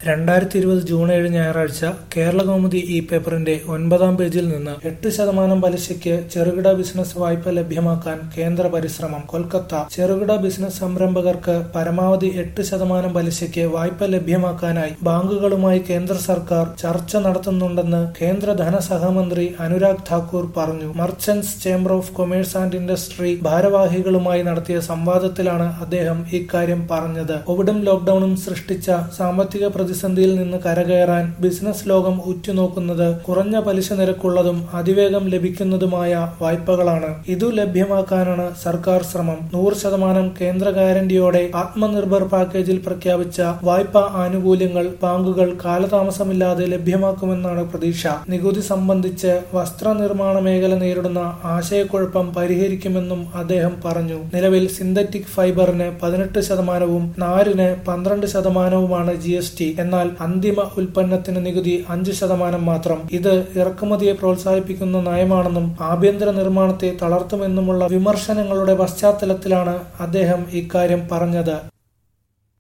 രണ്ടായിരത്തി ഇരുപത് ജൂൺ ഏഴ് ഞായറാഴ്ച കേരളകൗമുദി ഇ പേപ്പറിന്റെ ഒൻപതാം പേജിൽ നിന്ന് എട്ട് ശതമാനം പലിശയ്ക്ക് ചെറുകിട ബിസിനസ് വായ്പ ലഭ്യമാക്കാൻ കേന്ദ്ര പരിശ്രമം കൊൽക്കത്ത ചെറുകിട ബിസിനസ് സംരംഭകർക്ക് പരമാവധി എട്ട് ശതമാനം പലിശയ്ക്ക് വായ്പ ലഭ്യമാക്കാനായി ബാങ്കുകളുമായി കേന്ദ്ര സർക്കാർ ചർച്ച നടത്തുന്നുണ്ടെന്ന് കേന്ദ്ര ധനസഹമന്ത്രി അനുരാഗ് ഠാക്കൂർ പറഞ്ഞു merchants chamber of commerce and industry ഭാരവാഹികളുമായി നടത്തിയ സംവാദത്തിലാണ് അദ്ദേഹം ഇക്കാര്യം പറഞ്ഞത് കോവിഡും ലോക്ഡൌണും സൃഷ്ടിച്ച സാമ്പത്തിക പ്രതിസന്ധിയിൽ നിന്ന് കരകയറാൻ ബിസിനസ് ലോകം ഉറ്റുനോക്കുന്നത് കുറഞ്ഞ പലിശ നിരക്കുള്ളതും അതിവേഗം ലഭിക്കുന്നതുമായ വായ്പകളാണ് ഇതു ലഭ്യമാക്കാനാണ് സർക്കാർ ശ്രമം നൂറ് ശതമാനം കേന്ദ്ര ഗ്യാരണ്ടിയോടെ ആത്മനിർഭർ പാക്കേജിൽ പ്രഖ്യാപിച്ച വായ്പാ ആനുകൂല്യങ്ങൾ ബാങ്കുകൾ കാലതാമസമില്ലാതെ ലഭ്യമാക്കുമെന്നാണ് പ്രതീക്ഷ നികുതി സംബന്ധിച്ച് വസ്ത്രനിർമ്മാണ മേഖല നേരിടുന്ന ആശയക്കുഴപ്പം പരിഹരിക്കുമെന്നും അദ്ദേഹം പറഞ്ഞു നിലവിൽ സിന്തറ്റിക് ഫൈബറിന് പതിനെട്ട് ശതമാനവും നാരിന് പന്ത്രണ്ട് ശതമാനവുമാണ് ജി എസ് ടി എന്നാൽ അന്തിമ ഉൽപ്പന്നത്തിന് നികുതി അഞ്ച് ശതമാനം മാത്രം ഇത് ഇറക്കുമതിയെ പ്രോത്സാഹിപ്പിക്കുന്ന നയമാണെന്നും ആഭ്യന്തര നിർമ്മാണത്തെ തളർത്തുമെന്നുമുള്ള വിമർശനങ്ങളുടെ പശ്ചാത്തലത്തിലാണ് അദ്ദേഹം ഇക്കാര്യം പറഞ്ഞത്